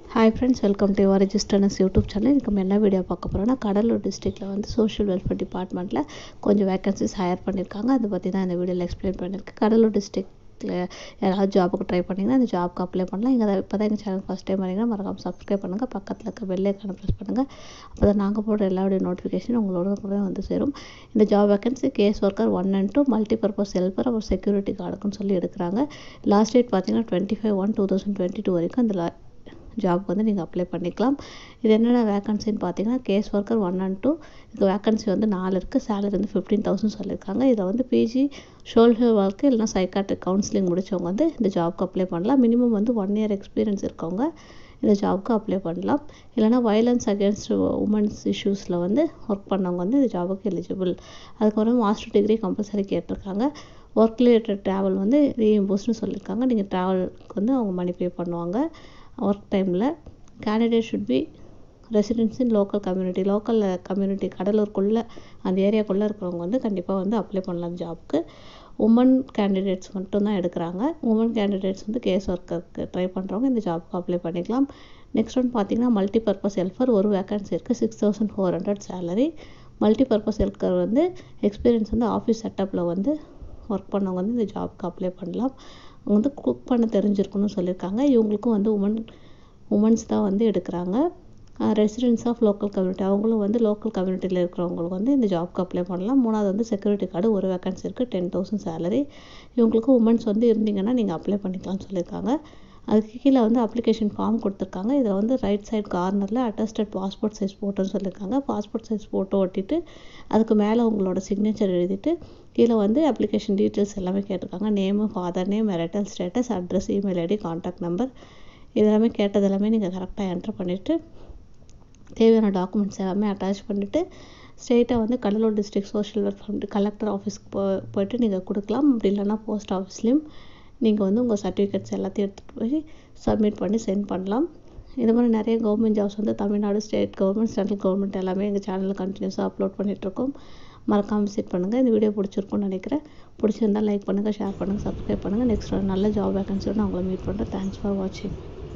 hi friends welcome to your ரெஜிஸ்டர்னஸ் YouTube channel இன்றைக்கி நம்ம என்ன வீடியோ பார்க்க போகிறோம்னா கடலூர் டிஸ்ட்ரிக்ட்டில் வந்து சோஷியல் வெல்ஃபேர் டிபார்ட்மெண்ட்டில் கொஞ்சம் வேகன்சிஸ் ஹையர் பண்ணியிருக்காங்க அதை பற்றி தான் இந்த வீடியோவில் எக்ஸ்பிளைன் பண்ணியிருக்கேன் கடலூர் டிஸ்ட்ரிக்ட்டில் யாராவது ஜாபுக்கு ட்ரை பண்ணிங்கன்னா இந்த ஜாப்க்கு அப்ளை பண்ணலாம் இங்கே இப்போ தான் எங்கள் சேனல் ஃபஸ்ட் டைம் வரீங்கன்னா மறக்காமல் சப்ஸ்கிரைப் பண்ணுங்கள் பக்கத்தில் இருக்க பெல்லைக்கான ப்ரெஸ் பண்ணுங்கள் அப்போ தான் நாங்கள் போடுற எல்லாருடைய நோட்டிஃபிகேஷன் உங்களோட கூட வந்து சேரும் இந்த job vacancy case worker one and two multi purpose helper அப்புறம் செக்யூரிட்டி கார்டுக்குன்னு சொல்லி எடுக்கிறாங்க லாஸ்ட் டேட் பார்த்தீங்கன்னா twenty five one two thousand twenty two வரைக்கும் அந்த லா ஜாப்க்கு வந்து நீங்கள் அப்ளை பண்ணிக்கலாம் இது என்னென்ன வேக்கன்சின்னு பார்த்தீங்கன்னா case worker one and two இதுக்கு வேக்கன்சி வந்து நாலு இருக்குது சேலரி வந்து ஃபிஃப்டீன் தௌசண்ட் சொல்லியிருக்காங்க இதில் வந்து பிஜி ஷோல்டர் ஒர்க்கு இல்லைனா சைக்காட்ரிக் கவுன்சிலிங் முடித்தவங்க வந்து இந்த ஜாப்க்கு அப்ளை பண்ணலாம் மினிமம் வந்து ஒன் இயர் எக்ஸ்பீரியன்ஸ் இருக்கவங்க இந்த ஜாப்க்கு அப்ளை பண்ணலாம் இல்லைனா வயலன்ஸ் அகேன்ஸ்ட் உமன்ஸ் இஷ்யூஸில் வந்து ஒர்க் பண்ணவங்க வந்து இந்த ஜாபுக்கு எலிஜிபிள் அதுக்கப்புறம் மாஸ்டர் டிகிரி கம்பல்சரி கேட்டிருக்காங்க ஒர்க் ரிலேட்டட் ட்ராவல் வந்து ரீஇம்போஸ்ட்னு சொல்லியிருக்காங்க நீங்கள் ட்ராவலுக்கு வந்து அவங்க மணி பே பண்ணுவாங்க ஒர்க் டைமில் candidate should be residence in local community local community கடலூருக்குள்ளே அந்த ஏரியாக்குள்ளே இருக்கிறவங்க வந்து கண்டிப்பாக வந்து அப்ளை பண்ணலாம் ஜாப்க்கு உமன் கேண்டிடேட்ஸ் மட்டும் தான் எடுக்கிறாங்க உமன் கேண்டிடேட்ஸ் வந்து கேஸ் ஒர்க்கருக்கு ட்ரை பண்ணுறவங்க இந்த ஜாப்க்கு அப்ளை பண்ணிக்கலாம் நெக்ஸ்ட் ஒன் பார்த்தீங்கன்னா மல்டி பர்பஸ் ஹெல்ப்பர் ஒரு வேக்கன்சி இருக்குது six thousand four hundred salary multi purpose helper வந்து எக்ஸ்பீரியன்ஸ் வந்து ஆஃபீஸ் செட்டப்பில் வந்து ஒர்க் பண்ணவங்க வந்து இந்த ஜாப்க்கு அப்ளை பண்ணலாம் அவங்க வந்து குக் பண்ண தெரிஞ்சிருக்கணும்னு சொல்லியிருக்காங்க இவங்களுக்கும் வந்து உமன் உமன்ஸ் தான் வந்து எடுக்கிறாங்க ரெசிடென்ஸ் ஆஃப் லோக்கல் கம்யூனிட்டி அவங்களும் வந்து லோக்கல் கம்யூனிட்டியில் இருக்கிறவங்களுக்கு வந்து இந்த ஜாப்க்கு அப்ளை பண்ணலாம் மூணாவது வந்து செக்யூரிட்டி கார்டு ஒரு வேக்கன்சி இருக்குது டென் தௌசண்ட் சேலரி இவங்களுக்கு உமன்ஸ் வந்து இருந்தீங்கன்னா நீங்கள் அப்ளை பண்ணிக்கலாம்னு சொல்லியிருக்காங்க அதுக்கு கீழே வந்து அப்ளிகேஷன் ஃபார்ம் கொடுத்துருக்காங்க இதில் வந்து ரைட் சைட் கார்னரில் அட்டஸ்டட் பாஸ்போர்ட் சைஸ் ஃபோட்டோன்னு சொல்லியிருக்காங்க பாஸ்போர்ட் சைஸ் ஃபோட்டோ ஒட்டிட்டு அதுக்கு மேலே உங்களோட சிக்னேச்சர் எழுதிட்டு கீழே வந்து அப்ளிகேஷன் டீட்டெயில்ஸ் எல்லாமே கேட்டிருக்காங்க name father name marital status address email ID contact number இதெல்லாமே கேட்டது எல்லாமே நீங்கள் கரெக்டாக என்ட்ரு பண்ணிவிட்டு தேவையான டாக்குமெண்ட்ஸ் எல்லாமே அட்டாச் பண்ணிவிட்டு ஸ்ட்ரெயிட்டாக வந்து Cuddalore district social welfare collector ஆஃபீஸ்க்கு போ போயிட்டு நீங்கள் கொடுக்கலாம் அப்படி இல்லைனா போஸ்ட் ஆஃபீஸ்லேயும் நீங்கள் வந்து உங்கள் சர்டிஃபிகேட்ஸ் எல்லாத்தையும் எடுத்துகிட்டு போய் சப்மிட் பண்ணி சென்ட் பண்ணலாம் இது மாதிரி நிறைய கவர்மெண்ட் ஜாப்ஸ் வந்து Tamil Nadu state government central government எல்லாமே எங்கள் சேனலில் கண்டினியூஸாக அப்லோட் பண்ணிகிட்ருக்கோம் மறக்காமல் விசிட் பண்ணுங்கள் இந்த வீடியோ பிடிச்சிருக்கும்னு நினைக்கிறேன் பிடிச்சிருந்தால் லைக் பண்ணுங்கள் ஷேர் பண்ணுங்கள் சப்ஸ்கிரைப் பண்ணுங்கள் நெக்ஸ்ட் ஒரு நல்ல ஜாப் வேகன்சியோட நான் உங்களை மீட் பண்ணுறேன் தேங்க்ஸ் ஃபார் வாட்சிங்